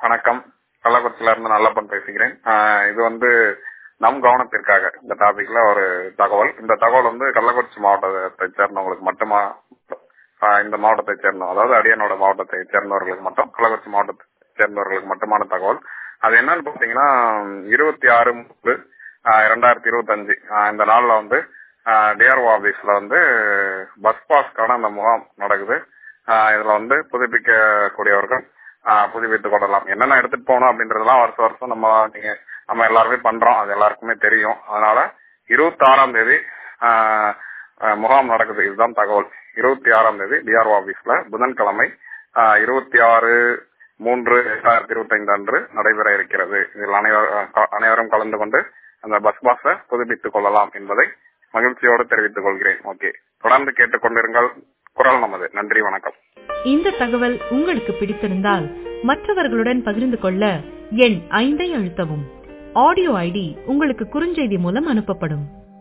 வணக்கம் கள்ளக்குறிச்சியில இருந்து நல்லப்பன் பேசுகிறேன் ஆஹ் இது வந்து நம் கவனத்திற்காக இந்த டாபிக்ல ஒரு தகவல் இந்த தகவல் வந்து கள்ளக்குறிச்சி மாவட்டத்தை சேர்ந்தவங்களுக்கு மட்டுமா ஆஹ் இந்த மாவட்டத்தை சேர்ந்தோம் அதாவது அடியனோட மாவட்டத்தை சேர்ந்தவர்களுக்கு மட்டும் கள்ளக்குறிச்சி மாவட்டத்தை சேர்ந்தவர்களுக்கு மட்டுமான தகவல் அது என்னன்னு பாத்தீங்கன்னா இருபத்தி ஆறு மூணு இரண்டாயிரத்தி இருபத்தஞ்சு இந்த நாள்ல வந்து டிஆர்ஓ ஆபீஸ்ல வந்து பஸ் பாஸ்க்கான அந்த முகாம் நடக்குது ஆஹ் இதுல வந்து புதுப்பிக்கக்கூடியவர்கள் ஆஹ் புதுப்பித்துக் கொள்ளலாம் என்னென்ன எடுத்துட்டு போகணும் அப்படின்றதெல்லாம் வருஷம் வருஷம் நம்ம நீங்க நம்ம எல்லாருமே பண்றோம் அது எல்லாருக்குமே தெரியும் அதனால இருபத்தி ஆறாம் தேதி ஆஹ் ஆஹ் முகாம் நடக்குது இதுதான் தகவல் இருபத்தி ஆறாம் தேதி டிஆர்ஓ ஆபீஸ்ல புதன்கிழமை ஆஹ் இருபத்தி ஆறு மூன்று இரண்டாயிரத்தி இருபத்தி ஐந்து அன்று நடைபெற இருக்கிறது இதில் அனைவரும் அனைவரும் கலந்து கொண்டு அந்த பஸ் பாஸை புதுப்பித்துக் கொள்ளலாம் என்பதை மகிழ்ச்சியோடு தெரிவித்துக் கொள்கிறேன் ஓகே தொடர்ந்து கேட்டுக்கொண்டிருங்கள் குரல் நமது நன்றி வணக்கம் இந்த தகவல் உங்களுக்கு பிடித்திருந்தால் மற்றவர்களுடன் பகிர்ந்து கொள்ள எண் ஐந்தை அழுத்தவும் ஆடியோ ஐடி உங்களுக்கு குறுஞ்செய்தி மூலம் அனுப்பப்படும்